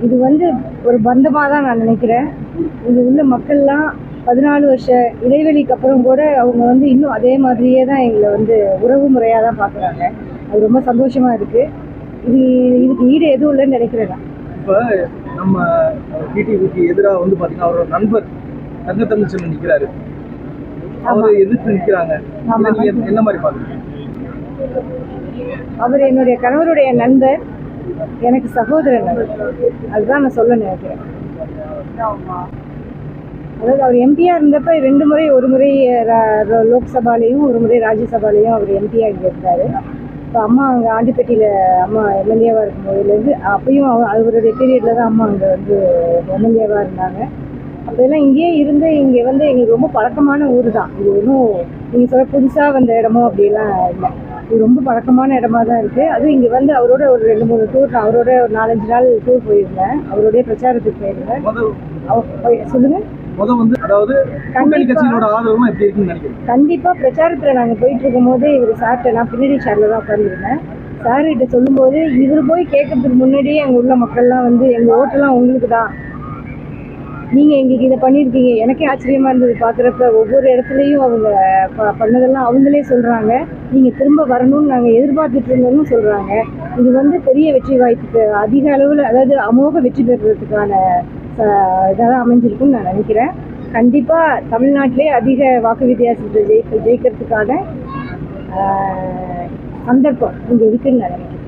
இது வந்து ஒரு பந்தமாக தான் நான் நினைக்கிறேன் இங்கே உள்ள மக்கள்லாம் பதினாலு வருஷ இடைவெளிக்கு அப்புறம் கூட அவங்க வந்து இன்னும் அதே மாதிரியே தான் எங்களை வந்து உறவு முறையாக தான் பார்க்குறாங்க அது ரொம்ப சந்தோஷமாக இருக்குது இது இதுக்கு ஈடு எதுவும் இல்லைன்னு நினைக்கிறேன் நான் இப்போ நம்ம டிடிவிக்கு எதிராக வந்து பார்த்தீங்கன்னா அவரோட நண்பர் தங்க தமிழ்ச்செல்வன் நிற்கிறாரு அவரை எதிர்த்து நிற்கிறாங்க ஆமா. இதை நீங்க என்ன மாதிரி பார்க்குறீங்க அவர் என்னுடைய கணவருடைய நண்பர் எனக்கு சகோதரன் அவர். அதுதான் நான் சொல்ல நினைக்கிறேன் அதாவது அவர் எம்பியாக இருந்தப்ப ரெண்டு முறை ஒரு முறை ர- ர- லோக்சபாலையும் ஒரு முறை ராஜ்யசபாலையும் அவர் எம்பியாக இங்கே இருந்தார் இப்போ அம்மா அங்கே ஆண்டிப்பட்டியில் அம்மா எம்எல்ஏவாக இருக்கும் போதுலேருந்து அப்பயும் அவ- அவருடைய பீரியடில் தான் அம்மா அங்கே வந்து எம்எல்ஏவாக இருந்தாங்க அப்போல்லாம் இங்கேயே இருந்து இங்கே வந்து எங்களுக்கு ரொம்ப பழக்கமான ஊர் தான் இது ஒன்றும் நீங்கள் சொல்ல புதுசாக வந்த இடமோ அப்படிலாம் இல்லை இது ரொம்ப பழக்கமான இடமா தான் இருக்குது அதுவும் இங்கே வந்து அவரோட ஒரு ரெண்டு மூணு டூர் நான் அவரோட ஒரு நாலஞ்சு நாள் டூர் போயிருந்தேன் அவருடைய பிரச்சாரத்துக்கு போயிருந்தேன் முத அவர் சொல்லுங்கள் முத வந்து அதாவது கூட்டணி கட்சிகளோட ஆதரவும் எப்படி இருக்குன்னு நினைக்கிறேன் கண்டிப்பாக பிரச்சாரத்தில் நாங்கள் போயிட்டு இருக்கும்போது இவர் சார்கிட்ட நான் பின்னாடி சேரில் தான் உட்காந்துருந்தேன் சார்கிட்ட சொல்லும்போது இவர் போய் கேட்கறதுக்கு முன்னாடியே அங்கே உள்ள மக்கள்லாம் வந்து எங்கள் ஓட்டெல்லாம் உங்களுக்கு தான் நீங்கள் எங்களுக்கு இதை பண்ணியிருக்கீங்க எனக்கே ஆச்சரியமாக இருந்தது பார்க்குறப்ப ஒவ்வொரு இடத்துலையும் அவங்க ப பண்ணதெல்லாம் அவங்களே சொல்கிறாங்க நீங்கள் திரும்ப வரணும்னு நாங்கள் எதிர்பார்த்துட்டு இருந்தோம்னு சொல்கிறாங்க இது வந்து பெரிய வெற்றி வாய்ப்புக்கு அதிக அளவில் அதாவது அமோக வெற்றி பெறுறதுக்கான இதாக அமைஞ்சிருக்குன்னு நான் நினைக்கிறேன் கண்டிப்பாக தமிழ்நாட்டிலே அதிக வாக்கு வித்தியாசத்தை ஜெயிக்க ஜெயிக்கிறதுக்கான ஆஹ், சந்தர்ப்பம் இங்கே இருக்குன்னு நான் நினைக்கிறேன்